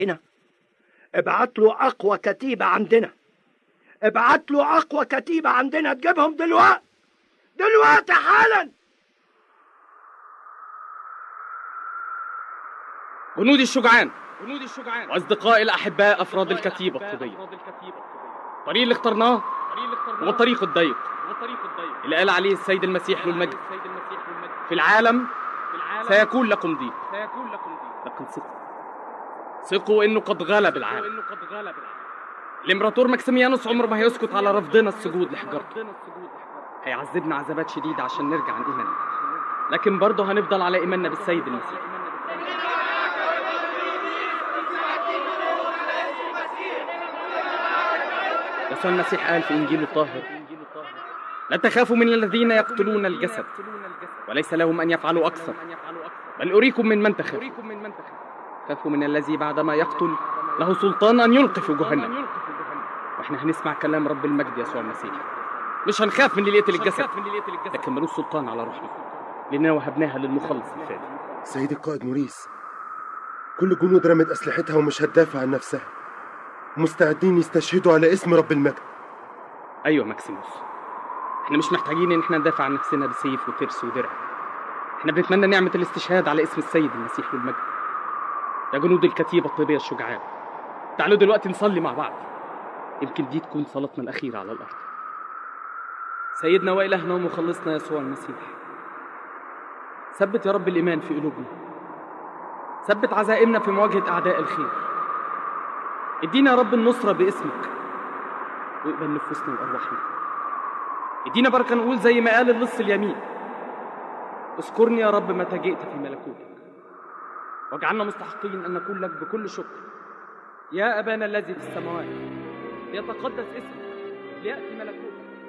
هنا ابعت له اقوى كتيبه عندنا ابعت له اقوى كتيبه عندنا تجيبهم دلوقتي دلوقتي حالا جنودي الشجعان جنودي الشجعان واصدقائي الاحباء افراد الكتيبه الطبيه الطريق اللي اخترناه هو الطريق الضيق اللي قال عليه السيد المسيح للمجد في العالم سيكون لكم ضيق لكن ثقوا ثقوا انه قد غلب العالم الامبراطور ماكسيميانوس عمره ما هيسكت على رفضنا السجود لحجارته هيعذبنا عذابات شديدة عشان نرجع عن إيماننا لكن برضه هنفضل على إيماننا بالسيد المسيح يسوع المسيح قال في إنجيله الطاهر لا تخافوا من الذين يقتلون الجسد وليس لهم أن يفعلوا أكثر بل أريكم من من تخافوا خافوا من الذي بعدما يقتل له سلطان أن يلقي في جهنم واحنا هنسمع كلام رب المجد يسوع المسيح مش هنخاف من اللي يقتل الجسد لكن ملوش سلطان على روحنا لأننا وهبناها للمخلص الفادي سيدي القائد موريس كل الجنود رمت أسلحتها ومش هتدافع عن نفسها مستعدين يستشهدوا على اسم رب المجد أيوة ماكسيموس احنا مش محتاجين ان احنا ندافع عن نفسنا بسيف وترس ودرع احنا بنتمنى نعمة الاستشهاد على اسم السيد المسيح والمجد يا جنود الكتيبة الطيبية الشجعان تعالوا دلوقتي نصلي مع بعض يمكن دي تكون صلاتنا الأخيرة على الأرض سيدنا وإلهنا ومخلصنا يسوع المسيح ثبت يا رب الإيمان في قلوبنا ثبت عزائمنا في مواجهة أعداء الخير ادينا يا رب النصرة باسمك واقبل نفوسنا وأرواحنا ادينا بركة نقول زي ما قال اللص اليمين اذكرني يا رب متى جئت في ملكوتك واجعلنا مستحقين أن نكون لك بكل شكر يا أبانا الذي في السماوات ليتقدس اسمك ليأتي ملكوتك